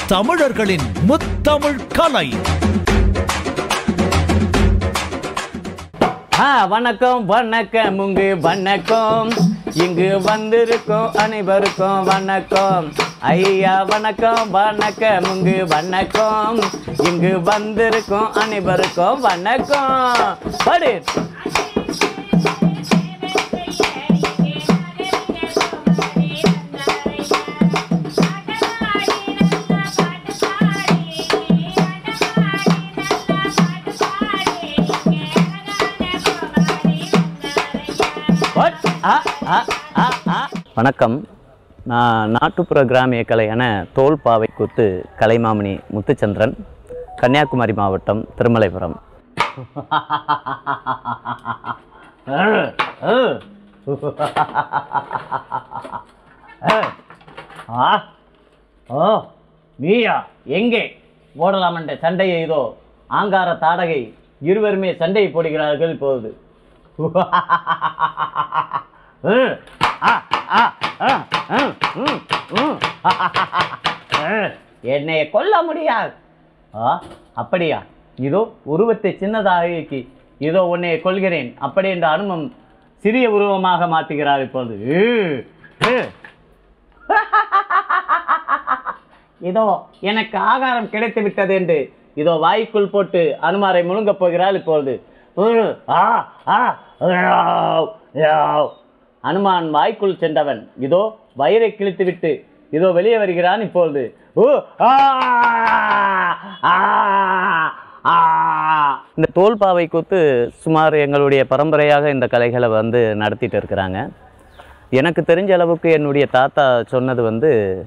தமிழர்களின் முத்தமிழ் கலை ஆ வணக்கம் வணக்கம் உங்கு வணக்கம் இங்கு வந்திருக்கும் அனைவருக்கும் வணக்கம் ஐயா வணக்கம் வணக்கம் உங்கு வணக்கம் இங்கு வந்திருக்கும் அனைவருக்கும் வணக்கம் படு What? ஆ, ஆ, ஆ, ஆ. வணக்கம் நான் நாட்டுப்புற கிராமிய கலையான தோல் பாவை கூத்து கலைமாமணி முத்துச்சந்திரன் கன்னியாகுமரி மாவட்டம் திருமலைபுரம் ஆ ஓ நீயா எங்கே போடலாம் என்ற சண்டையை இதோ ஆங்கார தாடகை இருவருமே சண்டை போடுகிறார்கள் இப்போது ம், ஆ, ஆ, ஆ, ம், ம், ம். என்னை கொல்ல முடியாது ஆ அப்படியா இதோ உருவத்தை சின்னதாகி இதோ உன்னை கொள்கிறேன் அப்படி என்ற அனுமம் சிறிய உருவமாக மாற்றுகிறார் இப்போது உ, உ. இதோ எனக்கு ஆகாரம் கிடைத்து விட்டது என்று இதோ வாய்க்குள் போட்டு அனுமாரை முழுங்கப் போகிறாள் இப்பொழுது உ, ஆ, ஆ, யாவ், யாவ். அனுமான் வாய்க்குள் சென்றவன் இதோ வயிறை கிழித்துவிட்டு இதோ வெளியே வருகிறான் இப்பொழுது உ, ஆ, ஆ, ஆ. இந்த தோல்பாவை கூத்து சுமார் எங்களுடைய பரம்பரையாக இந்த கலைகளை வந்து நடத்திட்டு இருக்கிறாங்க எனக்கு தெரிஞ்ச அளவுக்கு என்னுடைய தாத்தா சொன்னது வந்து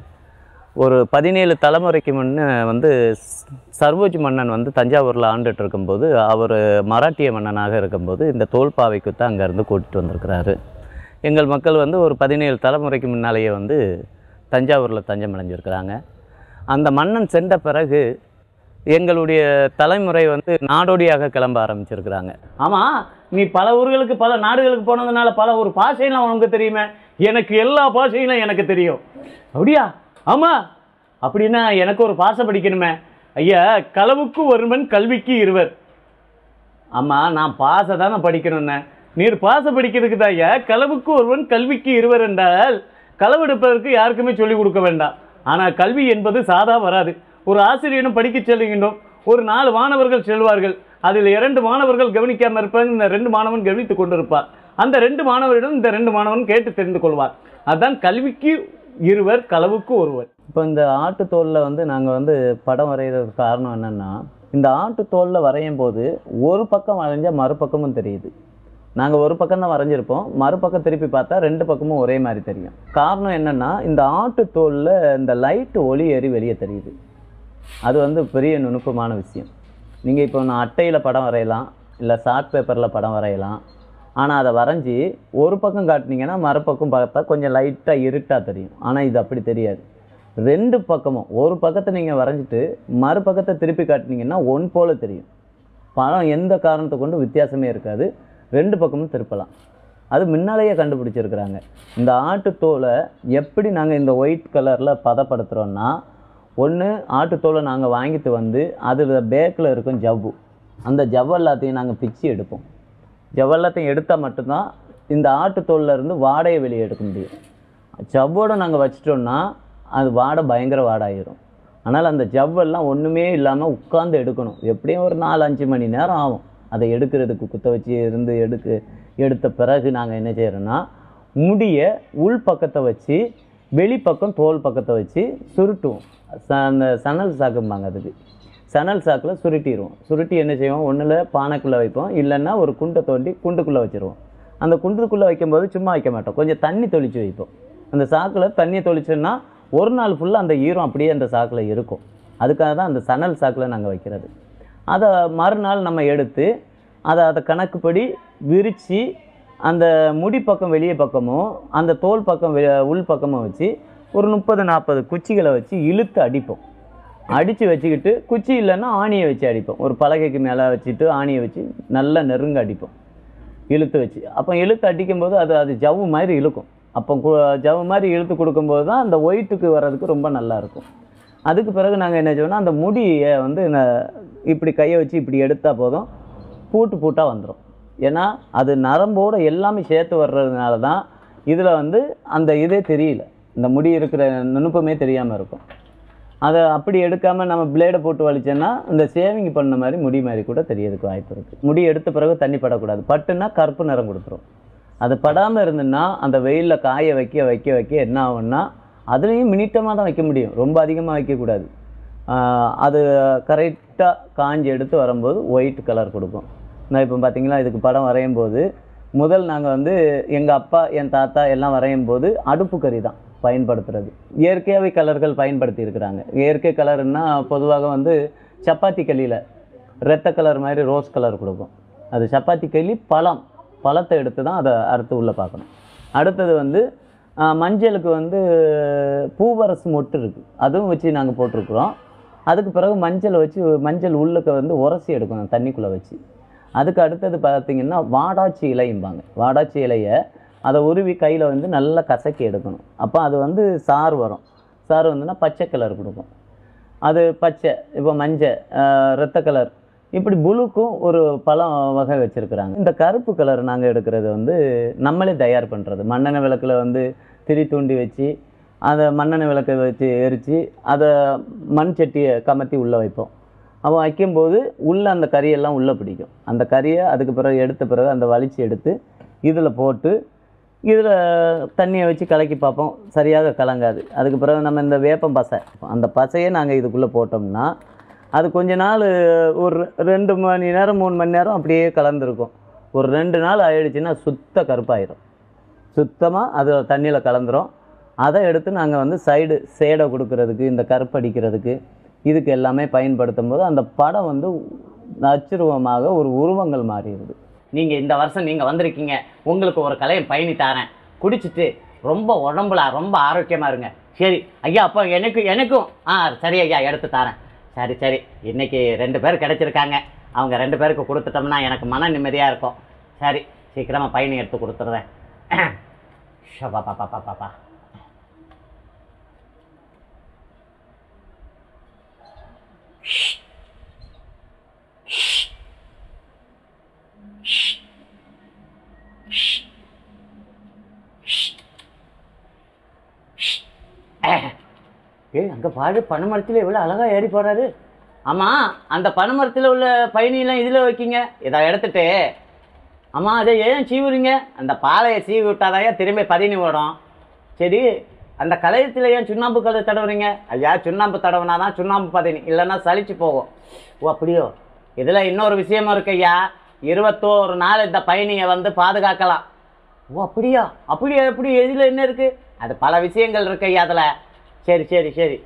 ஒரு பதினேழு தலைமுறைக்கு முன்னே வந்து ஸ்- சர்வோஜ் மன்னன் வந்து தஞ்சாவூரில் ஆண்டுட்டு இருக்கும்போது அவர் மராட்டிய மன்னனாக இருக்கும்போது இந்த தோல்பாவை குத்தை அங்கேருந்து கூட்டிட்டு வந்திருக்கிறாரு எங்கள் மக்கள் வந்து ஒரு பதினேழு தலைமுறைக்கு முன்னாலேயே வந்து தஞ்சாவூரில் தஞ்சம் அடைஞ்சிருக்கிறாங்க அந்த மன்னன் சென்ற பிறகு எங்களுடைய தலைமுறை வந்து நாடோடியாக கிளம்ப ஆரம்பிச்சிருக்கிறாங்க ஆமாம் நீ பல ஊர்களுக்கு பல நாடுகளுக்கு போனதுனால பல ஒரு பாஷையெல்லாம் உனக்கு தெரியுமே எனக்கு எல்லா பாஷைகளும் எனக்கு தெரியும் அப்படியா ஆமாம் அப்படின்னா எனக்கு ஒரு பாஷை படிக்கணுமே ஐயா களவுக்கு ஒருவன் கல்விக்கு இருவர் ஆமாம் நான் பாசை தானே படிக்கணும்னே நீர் பாசை படிக்கிறதுக்கு தான் ஐயா களவுக்கு ஒருவன் கல்விக்கு இருவர் என்றால் களவெடுப்பதற்கு யாருக்குமே சொல்லிக் கொடுக்க வேண்டாம் ஆனால் கல்வி என்பது சாதா வராது ஒரு ஆசிரியனும் படிக்க செல்கின்றோம் ஒரு நாலு மாணவர்கள் செல்வார்கள் அதில் இரண்டு மாணவர்கள் கவனிக்காமல் இருப்பாங்க இந்த ரெண்டு மாணவன் கவனித்துக் கொண்டிருப்பார் அந்த ரெண்டு மாணவரிடம் இந்த ரெண்டு மாணவன் கேட்டு தெரிந்து கொள்வார் அதுதான் கல்விக்கு இருவர் களவுக்கு ஒருவர் இப்போ இந்த ஆட்டுத்தோலில் வந்து நாங்கள் வந்து படம் வரைகிறதுக்கு காரணம் என்னென்னா இந்த ஆட்டுத்தோலில் வரையும் போது ஒரு பக்கம் வரைஞ்சால் மறுபக்கமும் தெரியுது நாங்கள் ஒரு பக்கம் தான் வரைஞ்சிருப்போம் மறுபக்கம் திருப்பி பார்த்தா ரெண்டு பக்கமும் ஒரே மாதிரி தெரியும் காரணம் என்னென்னா இந்த ஆட்டுத்தோலில் இந்த லைட்டு ஒளி ஏறி வெளியே தெரியுது அது வந்து பெரிய நுணுக்கமான விஷயம் நீங்கள் இப்போ நான் அட்டையில் படம் வரையலாம் இல்லை சார்ட் பேப்பரில் படம் வரையலாம் ஆனால் அதை வரைஞ்சி ஒரு பக்கம் காட்டினீங்கன்னா மறுபக்கம் பார்த்தா கொஞ்சம் லைட்டாக இருட்டாக தெரியும் ஆனால் இது அப்படி தெரியாது ரெண்டு பக்கமும் ஒரு பக்கத்தை நீங்கள் வரைஞ்சிட்டு மறுபக்கத்தை திருப்பி காட்டினீங்கன்னா ஒன் போல தெரியும் படம் எந்த காரணத்தை கொண்டு வித்தியாசமே இருக்காது ரெண்டு பக்கமும் திருப்பலாம் அது முன்னாலேயே கண்டுபிடிச்சிருக்கிறாங்க இந்த ஆட்டுத்தோலை எப்படி நாங்கள் இந்த ஒயிட் கலரில் பதப்படுத்துகிறோன்னா ஒன்று ஆட்டுத்தோலை நாங்கள் வாங்கிட்டு வந்து அதில் பேக்கில் இருக்கும் ஜவ்வு அந்த ஜவ்வு எல்லாத்தையும் நாங்கள் பிச்சு எடுப்போம் ஜவ்வு எல்லாத்தையும் எடுத்தால் மட்டும்தான் இந்த ஆட்டுத்தோல்ல இருந்து வாடையை வெளியே எடுக்க முடியும் ஜவ்வோடு நாங்கள் வச்சிட்டோம்னா அது வாடை பயங்கர வாடாயிரும் ஆனால் அந்த ஜவ்வெல்லாம் ஒன்றுமே இல்லாமல் உட்காந்து எடுக்கணும் எப்படியும் ஒரு நாலு அஞ்சு மணி நேரம் ஆகும் அதை எடுக்கிறதுக்கு குத்த வச்சு இருந்து எடுக்க எடுத்த பிறகு நாங்கள் என்ன செய்கிறோன்னா முடியை உள் பக்கத்தை வச்சு வெளிப்பக்கம் தோல் பக்கத்தை வச்சு சுருட்டுவோம் ச- அந்த சணல் சாக்கும்பாங்க அதுக்கு சணல் சாக்கில் சுருட்டிடுவோம் சுருட்டி என்ன செய்வோம் ஒன்றில் பானைக்குள்ளே வைப்போம் இல்லைன்னா ஒரு குண்டை தோண்டி குண்டுக்குள்ளே வச்சுருவோம் அந்த குண்டுக்குள்ளே வைக்கும்போது சும்மா வைக்க மாட்டோம் கொஞ்சம் தண்ணி தெளித்து வைப்போம் அந்த சாக்கில் தண்ணியை தெளிச்சோன்னா ஒரு நாள் ஃபுல்லாக அந்த ஈரம் அப்படியே அந்த சாக்கில் இருக்கும் அதுக்காக தான் அந்த சணல் சாக்கில் நாங்கள் வைக்கிறது அதை மறுநாள் நம்ம எடுத்து அதை அதை கணக்குப்படி விரித்து அந்த முடி பக்கம் வெளியே பக்கமும் அந்த தோல் பக்கம் வெ- உள் பக்கமும் வச்சு ஒரு முப்பது நாற்பது குச்சிகளை வச்சு இழுத்து அடிப்போம் அடித்து வச்சுக்கிட்டு குச்சி இல்லைன்னா ஆணியை வச்சு அடிப்போம் ஒரு பலகைக்கு மேலே வச்சுட்டு ஆணியை வச்சு நல்லா நெருங்க அடிப்போம் இழுத்து வச்சு அப்போ இழுத்து அடிக்கும்போது அது அது ஜவ்வு மாதிரி இழுக்கும் அப்போ கு- ஜவ்வு மாதிரி இழுத்து கொடுக்கும்போது தான் அந்த ஒயிட்டுக்கு வர்றதுக்கு ரொம்ப நல்லா இருக்கும் அதுக்கு பிறகு நாங்கள் என்ன செய்வோம்னா அந்த முடியை வந்து ந- இப்படி கையை வச்சு இப்படி எடுத்தால் போதும் பூட்டு பூட்டாக வந்துடும் ஏன்னா அது நரம்போடு எல்லாமே சேர்த்து வர்றதுனால தான் இதில் வந்து அந்த இதே தெரியல இந்த முடி இருக்கிற நுணுப்பமே தெரியாமல் இருக்கும் அதை அப்படி எடுக்காமல் நம்ம பிளேடை போட்டு வலிச்சோன்னா இந்த சேவிங் பண்ண மாதிரி முடி மாதிரி கூட தெரியறதுக்கு வாய்ப்பு இருக்குது முடி எடுத்த பிறகு தண்ணி படக்கூடாது பட்டுன்னா கருப்பு நிறம் கொடுத்துரும் அது படாமல் இருந்துன்னா அந்த வெயிலில் காய வைக்க வைக்க வைக்க என்ன ஆகும்னா அதுலேயும் மினிட்டமாக தான் வைக்க முடியும் ரொம்ப அதிகமாக வைக்கக்கூடாது ஆஹ் அது கரெக்டாக காஞ்சி எடுத்து வரும்போது ஒயிட் கலர் கொடுக்கும் நான் இப்போ பார்த்தீங்களா இதுக்கு படம் வரையும் போது முதல் நாங்கள் வந்து எங்கள் அப்பா என் தாத்தா எல்லாம் வரையும் போது அடுப்பு கறி தான் பயன்படுத்துறது இயற்கையாகவே கலர்கள் பயன்படுத்தி இருக்கிறாங்க இயற்கை கலர்னா பொதுவாக வந்து சப்பாத்தி களியில் ரெத்த கலர் மாதிரி ரோஸ் கலர் கொடுக்கும் அது சப்பாத்தி களி பழம் பழத்தை எடுத்து தான் அதை அறுத்து உள்ளே பார்க்கணும் அடுத்தது வந்து ஆஹ், மஞ்சளுக்கு வந்து பூவரசு மொட்டு இருக்குது அதுவும் வச்சு நாங்கள் போட்டிருக்கிறோம் அதுக்கு பிறகு மஞ்சளை வச்சு மஞ்சள் உள்ளுக்க வந்து உரசி எடுக்கணும் தண்ணிக்குள்ளே வச்சு அதுக்கு அடுத்தது பார்த்தீங்கன்னா வாடாச்சி இலையும்பாங்க வாடாச்சி இலையை அதை உருவி கையில் வந்து நல்லா கசக்கி எடுக்கணும் அப்போ அது வந்து சாறு வரும் சாறு வந்துன்னா பச்சை கலர் கொடுக்கும் அது பச்சை இப்போ மஞ்சள் ரத்த கலர் இப்படி புளுக்கும் ஒரு பழம் வகை வச்சுருக்குறாங்க இந்த கருப்பு கலர் நாங்கள் எடுக்கிறது வந்து நம்மளே தயார் பண்ணுறது மண்ணெண்ணெய் விளக்கில் வந்து திரி தூண்டி வச்சு அதை மண்ணெண்ணெய் விளக்கை வச்சு எரித்து அதை மண் சட்டியை கமத்தி உள்ளே வைப்போம் அவன் வைக்கும்போது உள்ளே அந்த கறியெல்லாம் உள்ளே பிடிக்கும் அந்த கறியை அதுக்கு பிறகு எடுத்த பிறகு அந்த வலிச்சு எடுத்து இதில் போட்டு இதில் தண்ணியை வச்சு கலக்கி பார்ப்போம் சரியாக கலங்காது அதுக்கு பிறகு நம்ம இந்த வேப்பம் பசை அந்த பசையை நாங்கள் இதுக்குள்ளே போட்டோம்னா அது கொஞ்ச நாள் ஒரு ரெண்டு மணி நேரம் மூணு மணி நேரம் அப்படியே கலந்துருக்கும் ஒரு ரெண்டு நாள் ஆயிடுச்சுன்னா சுத்த கருப்பாயிரும் சுத்தமாக அது தண்ணியில் கலந்துரும் அதை எடுத்து நாங்கள் வந்து சைடு சேடை கொடுக்கறதுக்கு இந்த கருப்படிக்கிறதுக்கு இதுக்கு எல்லாமே பயன்படுத்தும் போது அந்த படம் வந்து அச்சுருவமாக ஒரு உருவங்கள் மாறிடுது நீங்கள் இந்த வருஷம் நீங்கள் வந்திருக்கீங்க உங்களுக்கு ஒரு கலையை பயணி தாரேன் குடிச்சிட்டு ரொம்ப உடம்புல ரொம்ப ஆரோக்கியமாக இருங்க சரி ஐயா அப்போ எனக்கு எனக்கும் ஆ சரி ஐயா எடுத்து தரேன் சரி சரி இன்னைக்கு ரெண்டு பேர் கிடைச்சிருக்காங்க அவங்க ரெண்டு பேருக்கு கொடுத்துட்டோம்னா எனக்கு மன நிம்மதியாக இருக்கும் சரி சீக்கிரமாக பயணி எடுத்து கொடுத்துட்றேன் ஷபா பாப்பா பாப்பா பா ஏய் அங்கே பாடு பனைமரத்தில் எவ்வளோ அழகாக ஏறி போகிறாரு ஆமாம் அந்த பனைமரத்தில் உள்ள பயணியெல்லாம் இதில் வைக்கிங்க இதை எடுத்துட்டு ஆமாம் அதை ஏன் சீவுறீங்க அந்த பாலையை சீவி விட்டாதாயா திரும்பி பதினி ஓடும் சரி அந்த கலையத்தில் ஏன் சுண்ணாம்பு கலர் தடவுறீங்க ஐயா சுண்ணாம்பு தடவுனா தான் சுண்ணாம்பு பதினி இல்லைன்னா சலிச்சு போகும் ஓ அப்படியோ இதில் இன்னொரு விஷயமும் இருக்கு ஐயா இருபத்தோரு நாள் இந்த பயணியை வந்து பாதுகாக்கலாம் ஓ அப்படியா அப்படியா எப்படி எதில் என்ன இருக்கு அது பல விஷயங்கள் இருக்கு ஐயா அதில் சரி சரி சரி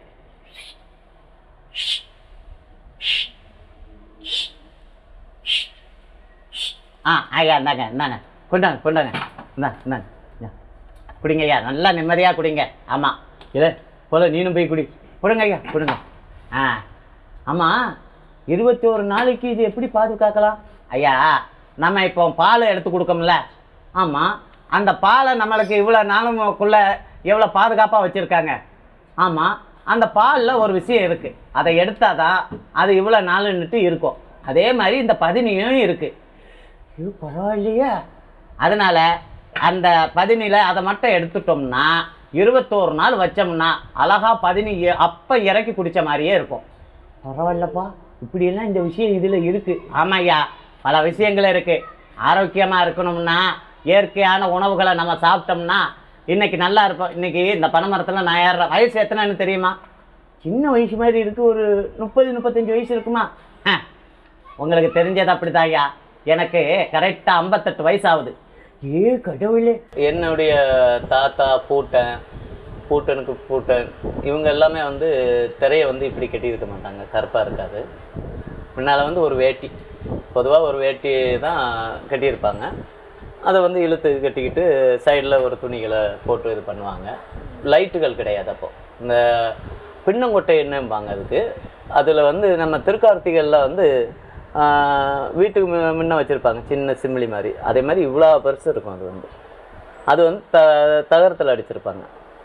ஆ ஐயா இந்தாங்க இந்தாங்க கொண்டாங்க கொண்டாங்க இந்தா இந்தாங்க இந்தா. குடிங்க ஐயா நல்லா நிம்மதியாக குடிங்க ஆமாம் இல்லை போல நீனும் போய் குடி கொடுங்க ஐயா கொடுங்க ஆ ஆமாம் இருபத்தி ஒரு நாளைக்கு இது எப்படி பாதுகாக்கலாம் ஐயா நம்ம இப்போ பால் எடுத்து கொடுக்கோம்ல ஆமாம் அந்த பாலை நம்மளுக்கு இவ்வளோ நாளுக்குள்ள எவ்வளோ பாதுகாப்பாக வச்சுருக்காங்க ஆமாம் அந்த பாலில் ஒரு விஷயம் இருக்குது அதை எடுத்தால் தான் அது இவ்வளோ நாளுன்னுட்டு இருக்கும் அதே மாதிரி இந்த பதினியும் இருக்குது இது பரவாயில்லையே அதனால் அந்த பதினியில் அதை மட்டும் எடுத்துட்டோம்னா இருபத்தோரு நாள் வச்சோம்னா அழகா பதினி எ- அப்போ இறக்கி குடித்த மாதிரியே இருக்கும் பரவாயில்லப்பா இப்படியெல்லாம் இந்த விஷயம் இதில் இருக்குது ஆமாய்யா பல விஷயங்கள் இருக்குது ஆரோக்கியமாக இருக்கணும்னா இயற்கையான உணவுகளை நம்ம சாப்பிட்டோம்னா இன்னைக்கு நல்லா இருப்போம் இன்னைக்கு இந்த பனைமரத்தில் நான் ஏறுற வயசு எத்தனைன்னு தெரியுமா சின்ன வயசு மாதிரி இருக்கு ஒரு முப்பது முப்பத்தஞ்சு வயசு இருக்குமா ஆ உங்களுக்கு தெரிஞ்சது அப்படிதாய்யா எனக்கு கரெக்டாக ஐம்பத்தெட்டு வயசு ஆகுது ஏ கடவுளே என்னுடைய தாத்தா பூட்டன் பூட்டனுக்கு பூட்டன் இவங்க எல்லாமே வந்து திரையை வந்து இப்படி கட்டியிருக்க மாட்டாங்க கருப்பாக இருக்காது முன்னால் வந்து ஒரு வேட்டி பொதுவாக ஒரு வேட்டி தான் கட்டியிருப்பாங்க அதை வந்து இழுத்து கட்டிக்கிட்டு சைடில் ஒரு துணிகளை போட்டு இது பண்ணுவாங்க லைட்டுகள் கிடையாது அப்போ இந்த பின்னங்கொட்டை என்னம்பாங்க அதுக்கு அதில் வந்து நம்ம திருக்கார்த்திகளில் வந்து ஆஹ், வீட்டுக்கு மு- முன்ன வச்சுருப்பாங்க சின்ன சிம்லி மாதிரி அதே மாதிரி இவ்வளோ பெருசு இருக்கும் அது வந்து அது வந்து த தகரத்தில் அடிச்சிருப்பாங்க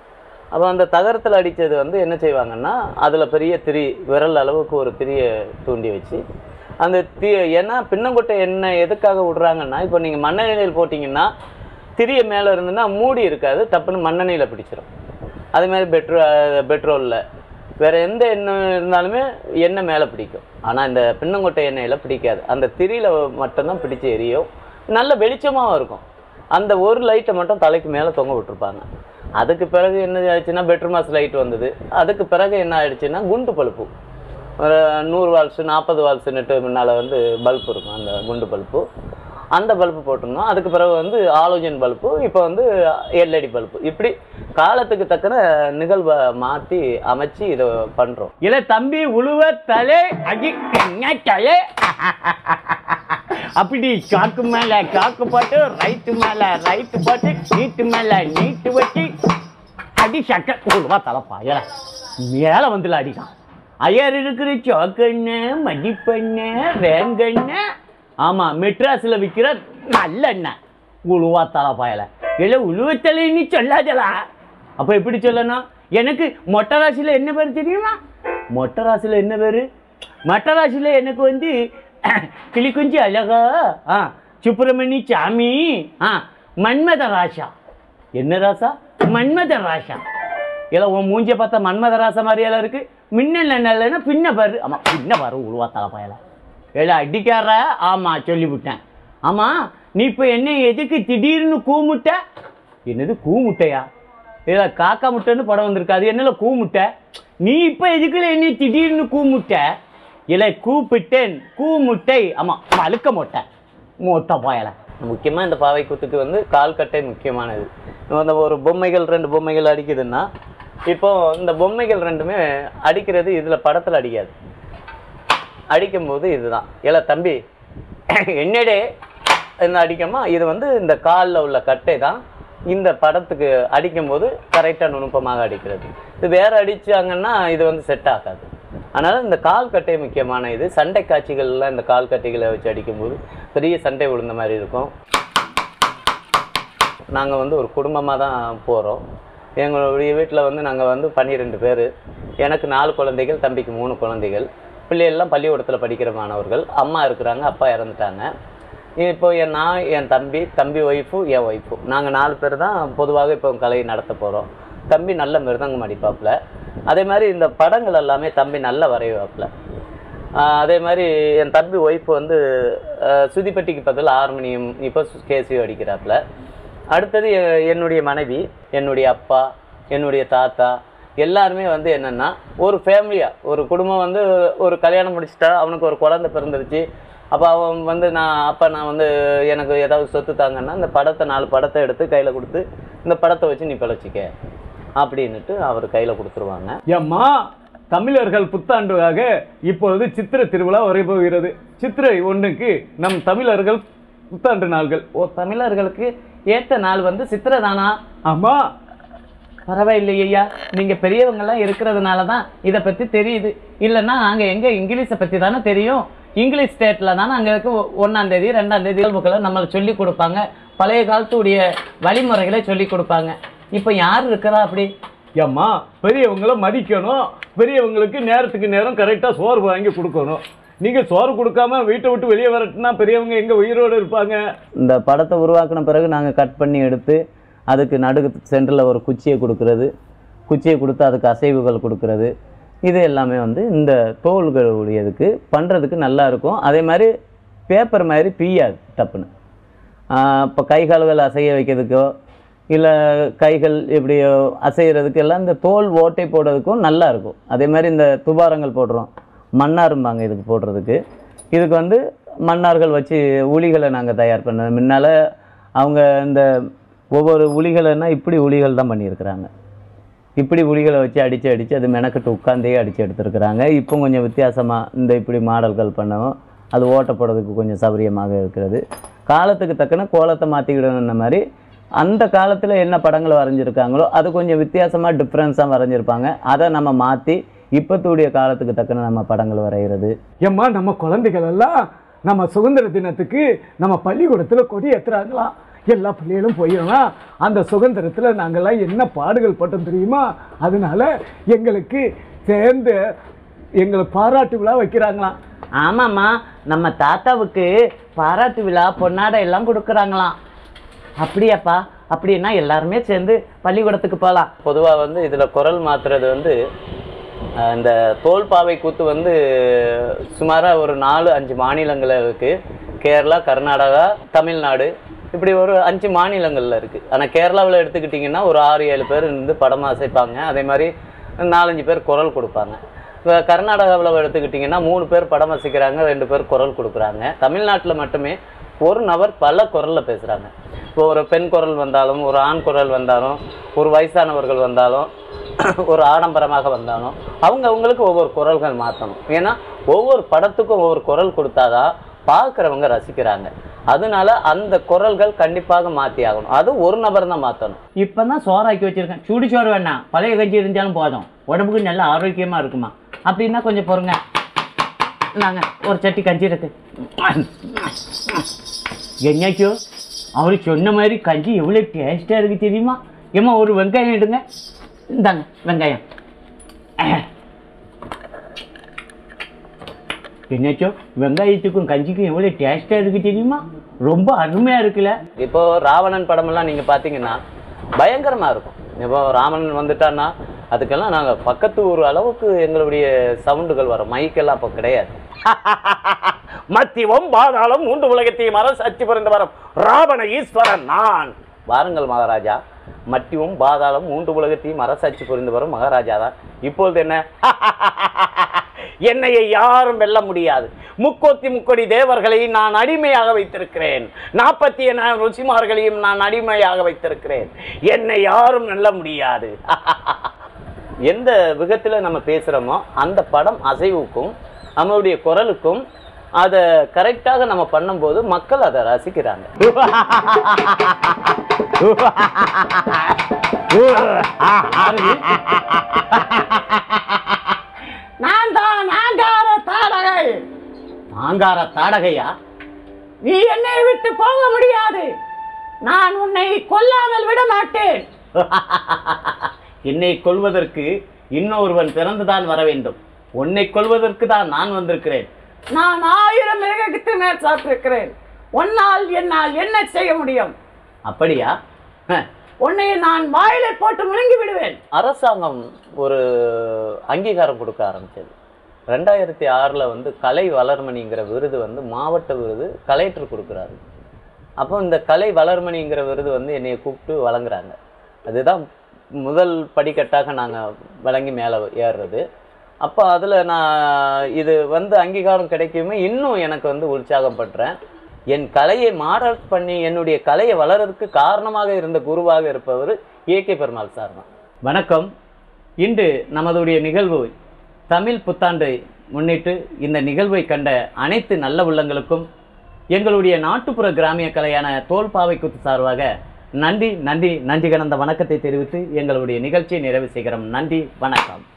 அப்போ அந்த தகரத்தில் அடித்தது வந்து என்ன செய்வாங்கன்னா அதில் பெரிய திரி விரல் அளவுக்கு ஒரு திரியை தூண்டி வச்சு அந்த தி ஏன்னா பின்னங்கொட்டை எண்ணெய் எதுக்காக விடுறாங்கன்னா இப்போ நீங்கள் மண்ணெண்ணெயில் போட்டிங்கன்னா திரிய மேலே இருந்துன்னா மூடி இருக்காது டப்புன்னு மண்ணெண்ணெயில் பிடிச்சிரும் அதே மாதிரி பெட்ரோ பெட்ரோலில் வேறு எந்த எண்ணெய் இருந்தாலுமே எண்ணெய் மேலே பிடிக்கும் ஆனால் இந்த பின்னங்கொட்டை எண்ணெயில் பிடிக்காது அந்த திரியில் மட்டும்தான் பிடிச்சு எரியும் நல்ல வெளிச்சமாகவும் இருக்கும் அந்த ஒரு லைட்டை மட்டும் தலைக்கு மேலே தொங்க விட்டுருப்பாங்க அதுக்கு பிறகு என்ன ஆச்சுன்னா பெட்ரூமாஸ் லைட் வந்தது அதுக்கு பிறகு என்ன ஆயிடுச்சுன்னா குண்டு பல்பு ஒரு நூறு வால்ஸு நாற்பது வால்ஸுன்னுட்டு முன்னால் வந்து பல்ப் இருக்கும் அந்த குண்டு பல்பு அந்த பல்பு போட்டிருந்தோம் அதுக்கு பிறகு வந்து ஆலோஜன் பல்பு இப்போ வந்து எல்இடி பல்பு இப்படி காலத்துக்கு தக்கன நிகழ்வை மாற்றி அமைச்சு இதை பண்ணுறோம் இல்லை தம்பி உழுவ தலை அடி என்ன தலை அப்படி காக்கு மேலே காக்கு போட்டு ரைட்டு மேலே ரைட்டு போட்டு நீட்டு மேலே நீட்டு வச்சு அடி சக்க உழுவா தலைப்பா ஏல மேலே வந்துல அடிக்கான் ஐயர் இருக்கிற சோக்கண்ணு மடிப்பெண்ணு வேங்கண்ணு ஆமாம் மெட்ராஸில் விற்கிற நல்லெண்ணெய் உழுவா தலைப்பாயில இல்லை உழுவத்தலைன்னு சொல்லாதலா அப்போ எப்படி சொல்லணும் எனக்கு மொட்டை ராசியில் என்ன பேர் தெரியுமா மொட்டை ராசியில் என்ன பேர் மொட்டை ராசியில் எனக்கு வந்து கிளிக்குஞ்சி அழகா ஆ சுப்பிரமணி சாமி ஆ மன்மத ராசா என்ன ராசா மன்மத ராசா இல்லை உன் மூஞ்ச பார்த்தா மன்மத ராசா மாதிரியெல்லாம் இருக்கு முன்ன நல்லன்னா பின்ன பாரு ஆமாம் பின்ன பாரு உழுவா தலைப்பாயில ஏல அடிக்கார ஆமாம் சொல்லிவிட்டேன் ஆமாம் நீ இப்போ என்ன எதுக்கு திடீர்னு கூமுட்ட என்னது கூமுட்டையா இல்லை காக்கா முட்டைன்னு படம் வந்திருக்கு அது என்னல கூமுட்டை நீ இப்போ எதுக்குல என்ன திடீர்னு கூமுட்ட இல்லை கூப்பிட்டேன் கூமுட்டை ஆமாம் அழுக்க மொட்டை மொட்டை பாயலை முக்கியமாக இந்த பாவை கூத்துக்கு வந்து கால் கட்டை முக்கியமானது இப்போ இந்த ஒரு பொம்மைகள் ரெண்டு பொம்மைகள் அடிக்குதுன்னா இப்போ இந்த பொம்மைகள் ரெண்டுமே அடிக்கிறது இதில் படத்தில் அடிக்காது அடிக்கும்போது இதுதான் ஏல தம்பி என்னடே என்ன அடிக்கமா இது வந்து இந்த காலில் உள்ள கட்டை தான் இந்த படத்துக்கு அடிக்கும்போது கரெக்டாக நுணுப்பமாக அடிக்கிறது இது வேற அடிச்சாங்கன்னா இது வந்து செட் ஆகாது அதனால் இந்த கால் கட்டை முக்கியமான இது சண்டை காட்சிகள்லாம் இந்த கால் கட்டைகளை வச்சு அடிக்கும்போது பெரிய சண்டை விழுந்த மாதிரி இருக்கும் நாங்கள் வந்து ஒரு குடும்பமாக தான் போகிறோம் எங்களுடைய வீட்டில் வந்து நாங்கள் வந்து பன்னிரெண்டு பேர் எனக்கு நாலு குழந்தைகள் தம்பிக்கு மூணு குழந்தைகள் பிள்ளைகள்லாம் பள்ளிக்கூடத்தில் படிக்கிற மாணவர்கள் அம்மா இருக்கிறாங்க அப்பா இறந்துட்டாங்க இப்போ என் நான் என் தம்பி தம்பி ஒய்ஃபு என் ஒய்ஃபு நாங்கள் நாலு பேர் தான் பொதுவாக இப்போ கலை நடத்த போகிறோம் தம்பி நல்ல மிருதங்கம் அடிப்பாப்புல அதே மாதிரி இந்த படங்கள் எல்லாமே தம்பி நல்ல வரைவாப்புல ஆஹ் அதே மாதிரி என் தம்பி ஒய்ஃப் வந்து ஆஹ் சுதிப்பட்டிக்கு பதில் ஹார்மோனியம் இப்போ கேசியோ அடிக்கிறாப்புல அடுத்தது எ- என்னுடைய மனைவி என்னுடைய அப்பா என்னுடைய தாத்தா எல்லாருமே வந்து என்னென்னா ஒரு ஃபேமிலியாக ஒரு குடும்பம் வந்து ஒரு கல்யாணம் முடிச்சிட்டா அவனுக்கு ஒரு குழந்தை பிறந்துருச்சு அப்போ அவன் வந்து நான் அப்போ நான் வந்து எனக்கு ஏதாவது சொத்து தாங்கன்னா இந்த படத்தை நாலு படத்தை எடுத்து கையில் கொடுத்து இந்த படத்தை வச்சு நீ பிழைச்சிக்க அப்படின்னுட்டு அவர் கையில் கொடுத்துருவாங்க எம்மா தமிழர்கள் புத்தாண்டுக்காக இப்பொழுது சித்திரை திருவிழா வரப்போகிறது சித்திரை ஒண்ணுக்கு நம் தமிழர்கள் புத்தாண்டு நாள்கள் ஓ தமிழர்களுக்கு ஏற்ற நாள் வந்து சித்திரை தானா ஆமா பரவாயில்லை ஐயா நீங்கள் பெரியவங்கெல்லாம் இருக்கிறதுனால தான் இதை பற்றி தெரியுது இல்லைன்னா நாங்கள் எங்கே இங்கிலீஷை பற்றி தானே தெரியும் இங்கிலீஷ் ஸ்டேட்டில் தானே அங்கே இருக்க ஒன்றாம் தேதி ரெண்டாம் தேதி இயல்புகளை நம்மளை சொல்லி கொடுப்பாங்க பழைய காலத்துடைய வழிமுறைகளை சொல்லி கொடுப்பாங்க இப்போ யார் இருக்கிறா அப்படி எம்மா பெரியவங்கள மதிக்கணும் பெரியவங்களுக்கு நேரத்துக்கு நேரம் கரெக்டா சோறு வாங்கி கொடுக்கணும் நீங்க சோறு கொடுக்காம வீட்டை விட்டு வெளியே வரட்டுனா பெரியவங்க எங்க உயிரோடு இருப்பாங்க இந்த படத்தை உருவாக்கின பிறகு நாங்கள் கட் பண்ணி எடுத்து அதுக்கு நடுக்கு சென்டரில் ஒரு குச்சியை கொடுக்கறது குச்சியை கொடுத்து அதுக்கு அசைவுகள் கொடுக்கறது இது எல்லாமே வந்து இந்த தோள்களுடையதுக்கு பண்ணுறதுக்கு நல்லா இருக்கும் அதே மாதிரி பேப்பர் மாதிரி பிய்யாது டப்புன்னு இப்போ கை கால்கள் அசைய வைக்கிறதுக்கோ இல்லை கைகள் எப்படியோ அசைகிறதுக்கு எல்லாம் இந்த தோல் ஓட்டை போடுறதுக்கும் நல்லா இருக்கும் அதே மாதிரி இந்த துபாரங்கள் போடுறோம் மன்னாரும்பாங்க இதுக்கு போடுறதுக்கு இதுக்கு வந்து மன்னார்கள் வச்சு உளிகளை நாங்கள் தயார் பண்ண முன்னால் அவங்க இந்த ஒவ்வொரு உளிகளைன்னா இப்படி உளிகள் தான் பண்ணியிருக்கிறாங்க இப்படி உளிகளை வச்சு அடித்து அடித்து அது மெனக்கட்டு உட்காந்தே அடித்து எடுத்துருக்குறாங்க இப்போ கொஞ்சம் வித்தியாசமாக இந்த இப்படி மாடல்கள் பண்ணவும் அது ஓட்டப்படுறதுக்கு கொஞ்சம் சௌகரியமாக இருக்கிறது காலத்துக்கு தக்கன கோலத்தை மாற்றிக்கிடணுன்ன மாதிரி அந்த காலத்தில் என்ன படங்கள் வரைஞ்சிருக்காங்களோ அது கொஞ்சம் வித்தியாசமாக டிஃப்ரென்ஸாக வரைஞ்சிருப்பாங்க அதை நம்ம மாற்றி இப்போத்துடைய காலத்துக்கு தக்கன நம்ம படங்கள் வரைகிறது எம்மா நம்ம குழந்தைகள் எல்லாம் நம்ம சுதந்திர தினத்துக்கு நம்ம பள்ளிக்கூடத்தில் கொடி ஏற்றுறாங்களாம் எல்லா பிள்ளைகளும் போயிடலாம் அந்த சுதந்திரத்தில் நாங்கள்லாம் என்ன பாடுகள் பட்டோம் தெரியுமா அதனால எங்களுக்கு சேர்ந்து எங்களை பாராட்டு விழா வைக்கிறாங்களாம் ஆமாம்மா நம்ம தாத்தாவுக்கு பாராட்டு விழா பொன்னாடை எல்லாம் கொடுக்குறாங்களாம் அப்படியாப்பா அப்படின்னா எல்லாருமே சேர்ந்து பள்ளிக்கூடத்துக்கு போகலாம் பொதுவாக வந்து இதில் குரல் மாத்துறது வந்து அஹ், இந்த தோல்பாவை கூத்து வந்து சுமாராக ஒரு நாலு அஞ்சு மாநிலங்களில் இருக்குது கேரளா கர்நாடகா தமிழ்நாடு இப்படி ஒரு அஞ்சு மாநிலங்களில் இருக்குது ஆனால் கேரளாவில் எடுத்துக்கிட்டிங்கன்னா ஒரு ஆறு ஏழு பேர் இருந்து படம் அசைப்பாங்க அதே மாதிரி நாலஞ்சு பேர் குரல் கொடுப்பாங்க இப்போ கர்நாடகாவில் எடுத்துக்கிட்டிங்கன்னா மூணு பேர் படம் வசிக்கிறாங்க ரெண்டு பேர் குரல் கொடுக்குறாங்க தமிழ்நாட்டில் மட்டுமே ஒரு நபர் பல குரலில் பேசுகிறாங்க இப்போ ஒரு பெண் குரல் வந்தாலும் ஒரு ஆண் குரல் வந்தாலும் ஒரு வயசானவர்கள் வந்தாலும் ஒரு ஆடம்பரமாக வந்தாலும் அவங்க அவங்களுக்கு ஒவ்வொரு குரல்கள் மாற்றணும் ஏன்னா ஒவ்வொரு படத்துக்கும் ஒவ்வொரு குரல் கொடுத்தாதான் பார்க்குறவங்க ரசிக்கிறாங்க அதனால அந்த குரல்கள் கண்டிப்பாக மாற்றி ஆகணும் அது ஒரு நபர் தான் மாற்றணும் இப்போ தான் சோறாக்கி வச்சிருக்கேன் சுடி சோறு வேணாம் பழைய கஞ்சி இருந்தாலும் போதும் உடம்புக்கு நல்ல ஆரோக்கியமாக இருக்குமா அப்படின்னா கொஞ்சம் பொறுங்க நாங்க ஒரு சட்டி கஞ்சி இருக்கு என்னைக்கோ அவர் சொன்ன மாதிரி கஞ்சி எவ்வளோ டேஸ்ட்டாக இருக்கு தெரியுமா ஏம்மா ஒரு வெங்காயம் எடுங்க இந்தாங்க வெங்காயம் என்னாச்சோ வெங்காயத்துக்கும் கஞ்சிக்கும் எவ்வளோ டேஸ்ட்டாக இருக்கு தெரியுமா ரொம்ப அருமையாக இருக்குல்ல இப்போ ராவணன் படமெல்லாம் நீங்கள் பார்த்தீங்கன்னா பயங்கரமாக இருக்கும் இப்போ ராவணன் வந்துட்டான்னா அதுக்கெல்லாம் நாங்கள் பக்கத்து ஊர் அளவுக்கு எங்களுடைய சவுண்டுகள் வரும் மைக்கெல்லாம் அப்போ கிடையாது மத்தியமும் பாதாளம் மூன்று உலகத்தையும் அரசு அச்சு பிறந்து வரும் ராவண ஈஸ்வரன் நான் வாருங்கள் மகாராஜா மட்டியும் பாதாளம் மூன்று உலகத்தையும் அரசாட்சி புரிந்து வரும் மகாராஜா தான் இப்பொழுது என்ன என்னையை யாரும் வெல்ல முடியாது முக்கோத்தி முக்கோடி தேவர்களை நான் அடிமையாக வைத்திருக்கிறேன் நாற்பத்தி எண்ண ருசிமார்களையும் நான் அடிமையாக வைத்திருக்கிறேன் என்னை யாரும் வெல்ல முடியாது எந்த விதத்தில் நம்ம பேசுகிறோமோ அந்த படம் அசைவுக்கும் நம்மளுடைய குரலுக்கும் அதை கரெக்டாக நம்ம பண்ணும்போது மக்கள் அதை ரசிக்கிறாங்க நான் தான் ஆங்கார தாடகை ஆங்கார தாடகையா நீ என்னை விட்டு போக முடியாது நான் உன்னை கொல்லாமல் விட மாட்டேன் என்னை கொல்வதற்கு இன்னொருவன் பிறந்துதான் வர வேண்டும் உன்னை கொல்வதற்கு தான் நான் வந்திருக்கிறேன் நான் ஆயிரம் மிருகத்துக்கு மேல் சாப்பிட்டிருக்கிறேன் உன்னால் என்னால் என்ன செய்ய முடியும் அப்படியா உன்னை நான் வாயிலை போட்டு முழுங்கி விடுவேன் அரசாங்கம் ஒரு அங்கீகாரம் கொடுக்க ஆரம்பிச்சது ரெண்டாயிரத்தி ஆறில் வந்து கலை வளர்மணிங்கிற விருது வந்து மாவட்ட விருது கலெக்டர் கொடுக்குறாரு அப்போ இந்த கலை வளர்மணிங்கிற விருது வந்து என்னைய கூப்பிட்டு வழங்குறாங்க அதுதான் முதல் படிக்கட்டாக நாங்கள் வழங்கி மேலே ஏறுறது அப்போ அதில் நான் இது வந்து அங்கீகாரம் கிடைக்குமே இன்னும் எனக்கு வந்து உற்சாகம் பண்றேன் என் கலையை மாடல் பண்ணி என்னுடைய கலையை வளர்றதுக்கு காரணமாக இருந்த குருவாக இருப்பவர் ஏகே பெருமாள் சார் தான் வணக்கம் இன்று நமதுடைய நிகழ்வு தமிழ் புத்தாண்டை முன்னிட்டு இந்த நிகழ்வை கண்ட அனைத்து நல்ல உள்ளங்களுக்கும் எங்களுடைய நாட்டுப்புற கிராமிய கலையான தோல்பாவை குத்து சார்பாக நன்றி நன்றி நன்றி கலந்த வணக்கத்தை தெரிவித்து எங்களுடைய நிகழ்ச்சியை நிறைவு செய்கிறோம் நன்றி வணக்கம்